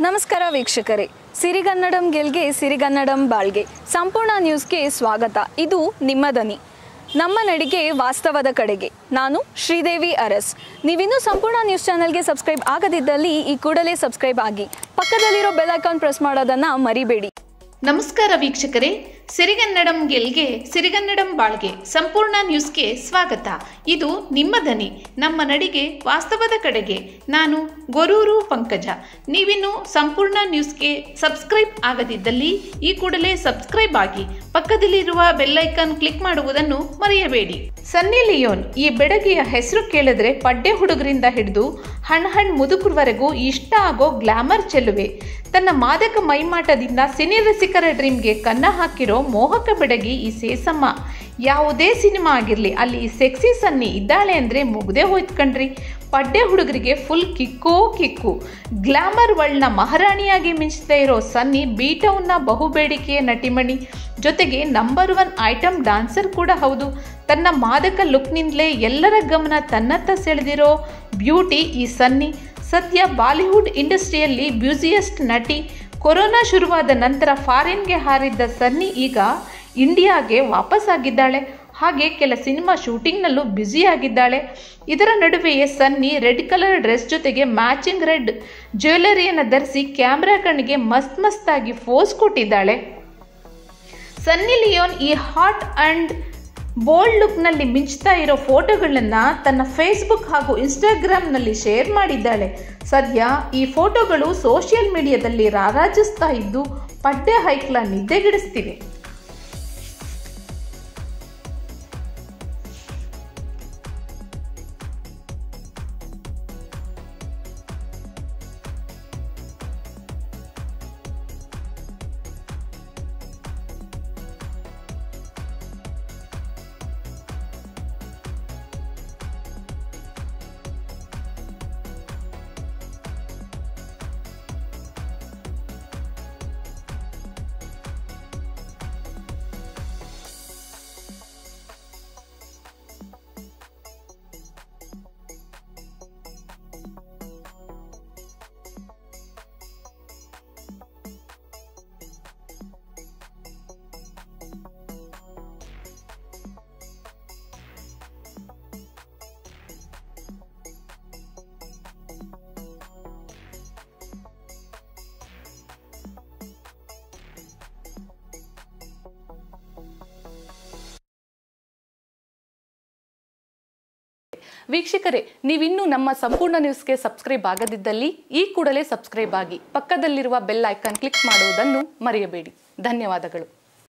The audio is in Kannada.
ನಮಸ್ಕಾರ ವೀಕ್ಷಕರೇ ಸಿರಿಗನ್ನಡಂ ಗೆಲ್ಗೆ ಸಿರಿಗನ್ನಡಂ ಬಾಳ್ಗೆ ಸಂಪೂರ್ಣ ನ್ಯೂಸ್ಗೆ ಸ್ವಾಗತ ಇದು ನಿಮ್ಮ ದನಿ ನಮ್ಮ ನಡಿಗೆ ವಾಸ್ತವದ ಕಡೆಗೆ ನಾನು ಶ್ರೀದೇವಿ ಅರಸ್ ನೀವಿನ್ನೂ ಸಂಪೂರ್ಣ ನ್ಯೂಸ್ ಚಾನೆಲ್ಗೆ ಸಬ್ಸ್ಕ್ರೈಬ್ ಆಗದಿದ್ದಲ್ಲಿ ಈ ಕೂಡಲೇ ಸಬ್ಸ್ಕ್ರೈಬ್ ಆಗಿ ಪಕ್ಕದಲ್ಲಿರೋ ಬೆಲ್ ಐಕಾನ್ ಪ್ರೆಸ್ ಮಾಡೋದನ್ನು ಮರಿಬೇಡಿ ನಮಸ್ಕಾರ ವೀಕ್ಷಕರೇ ಸಿರಿಗನ್ನಡಂ ಗೆಲ್ಗೆ ಸಿರಿಗನ್ನಡಂ ಬಾಳ್ಗೆ ಸಂಪೂರ್ಣ ನ್ಯೂಸ್ಗೆ ಸ್ವಾಗತ ಇದು ನಿಮ್ಮ ದನಿ ನಮ್ಮ ನಡಿಗೆ ವಾಸ್ತವದ ಕಡೆಗೆ ನಾನು ಗೊರೂರು ಪಂಕಜ ನೀವಿನ್ನು ಸಂಪೂರ್ಣ ನ್ಯೂಸ್ಗೆ ಸಬ್ಸ್ಕ್ರೈಬ್ ಆಗದಿದ್ದಲ್ಲಿ ಈ ಕೂಡಲೇ ಸಬ್ಸ್ಕ್ರೈಬ್ ಆಗಿ ಪಕ್ಕದಲ್ಲಿರುವ ಬೆಲ್ಲೈಕನ್ ಕ್ಲಿಕ್ ಮಾಡುವುದನ್ನು ಮರೆಯಬೇಡಿ ಸನ್ನಿ ಲಿಯೋನ್ ಈ ಬೆಡಗಿಯ ಹೆಸರು ಕೇಳಿದ್ರೆ ಪಡ್ಡೆ ಹುಡುಗರಿಂದ ಹಿಡಿದು ಹಣ್ ಹಣ್ ಮುದುಕರವರೆಗೂ ಇಷ್ಟ ಆಗೋ ಗ್ಲಾಮರ್ ಚೆಲುವೆ ತನ್ನ ಮಾದಕ ಮೈಮಾಟದಿಂದ ಸಿನಿ ರಸಿಕರ ಡ್ರೀಮ್ಗೆ ಕನ್ನ ಹಾಕಿರೋ ಮೋಹಕ ಬೆಡಗಿ ಈ ಸೇಸಮ್ಮ ಯಾವುದೇ ಸಿನಿಮಾ ಆಗಿರಲಿ ಅಲ್ಲಿ ಈ ಸೆಕ್ಸಿ ಸನ್ನಿ ಇದ್ದಾಳೆ ಅಂದರೆ ಮುಗ್ದೇ ಹೋಯ್ತು ಕಣ್ರಿ ಪಡ್ಡೆ ಹುಡುಗರಿಗೆ ಫುಲ್ ಕಿಕ್ಕೋ ಕಿಕ್ಕು ಗ್ಲಾಮರ್ ವರ್ಲ್ಡ್ನ ಮಹಾರಾಣಿಯಾಗಿ ಮಿಂಚ್ತಾ ಇರೋ ಸನ್ನಿ ಬೀಟೌನ್ನ ಬಹುಬೇಡಿಕೆಯ ನಟಿಮಣಿ ಜೊತೆಗೆ ನಂಬರ್ ಒನ್ ಐಟಮ್ ಡಾನ್ಸರ್ ಕೂಡ ಹೌದು ತನ್ನ ಮಾದಕ ಲುಕ್ನಿಂದಲೇ ಎಲ್ಲರ ಗಮನ ತನ್ನತ್ತ ಸೆಳೆದಿರೋ ಬ್ಯೂಟಿ ಈ ಸನ್ನಿ ಸದ್ಯ ಬಾಲಿವುಡ್ ಇಂಡಸ್ಟ್ರಿಯಲ್ಲಿ ಬ್ಯೂಸಿಯಸ್ಟ್ ನಟಿ ಕೊರೋನಾ ಶುರುವಾದ ನಂತರ ಫಾರಿನ್ಗೆ ಹಾರಿದ್ದ ಸನ್ನಿ ಈಗ ಇಂಡಿಯಾಗೆ ವಾಪಸ್ ಆಗಿದ್ದಾಳೆ ಹಾಗೆ ಕೆಲ ಸಿನಿಮಾ ಶೂಟಿಂಗ್ನಲ್ಲೂ ಬ್ಯುಸಿ ಆಗಿದ್ದಾಳೆ ಇದರ ನಡುವೆಯೇ ಸನ್ನಿ ರೆಡ್ ಕಲರ್ ಡ್ರೆಸ್ ಜೊತೆಗೆ ಮ್ಯಾಚಿಂಗ್ ರೆಡ್ ಜ್ಯುವೆಲರಿಯನ್ನು ಧರಿಸಿ ಕ್ಯಾಮ್ರಾ ಕಣ್ಣಿಗೆ ಮಸ್ತ್ ಮಸ್ತಾಗಿ ಫೋಸ್ ಕೊಟ್ಟಿದ್ದಾಳೆ ಸನ್ನಿ ಲಿಯೋನ್ ಈ ಹಾಟ್ ಅಂಡ್ ಬೋಲ್ಡ್ ಲುಕ್ನಲ್ಲಿ ಮಿಂಚ್ತಾ ಇರೋ ಫೋಟೋಗಳನ್ನು ತನ್ನ ಫೇಸ್ಬುಕ್ ಹಾಗೂ ಇನ್ಸ್ಟಾಗ್ರಾಮ್ನಲ್ಲಿ ಶೇರ್ ಮಾಡಿದ್ದಾಳೆ ಸದ್ಯ ಈ ಫೋಟೋಗಳು ಸೋಷಿಯಲ್ ಮೀಡಿಯಾದಲ್ಲಿ ರಾರಾಜಿಸ್ತಾ ಇದ್ದು ಪಡ್ಡೆ ಹೈಕ್ಲ ನಿದ್ದೆಗೆಡಿಸ್ತಿವೆ ವೀಕ್ಷಕರೇ ನೀವಿನ್ನೂ ನಮ್ಮ ಸಂಪೂರ್ಣ ನ್ಯೂಸ್ಗೆ ಸಬ್ಸ್ಕ್ರೈಬ್ ಆಗದಿದ್ದಲ್ಲಿ ಈ ಕೂಡಲೇ ಸಬ್ಸ್ಕ್ರೈಬ್ ಆಗಿ ಪಕ್ಕದಲ್ಲಿರುವ ಬೆಲ್ ಐಕಾನ್ ಕ್ಲಿಕ್ ಮಾಡುವುದನ್ನು ಮರೆಯಬೇಡಿ ಧನ್ಯವಾದಗಳು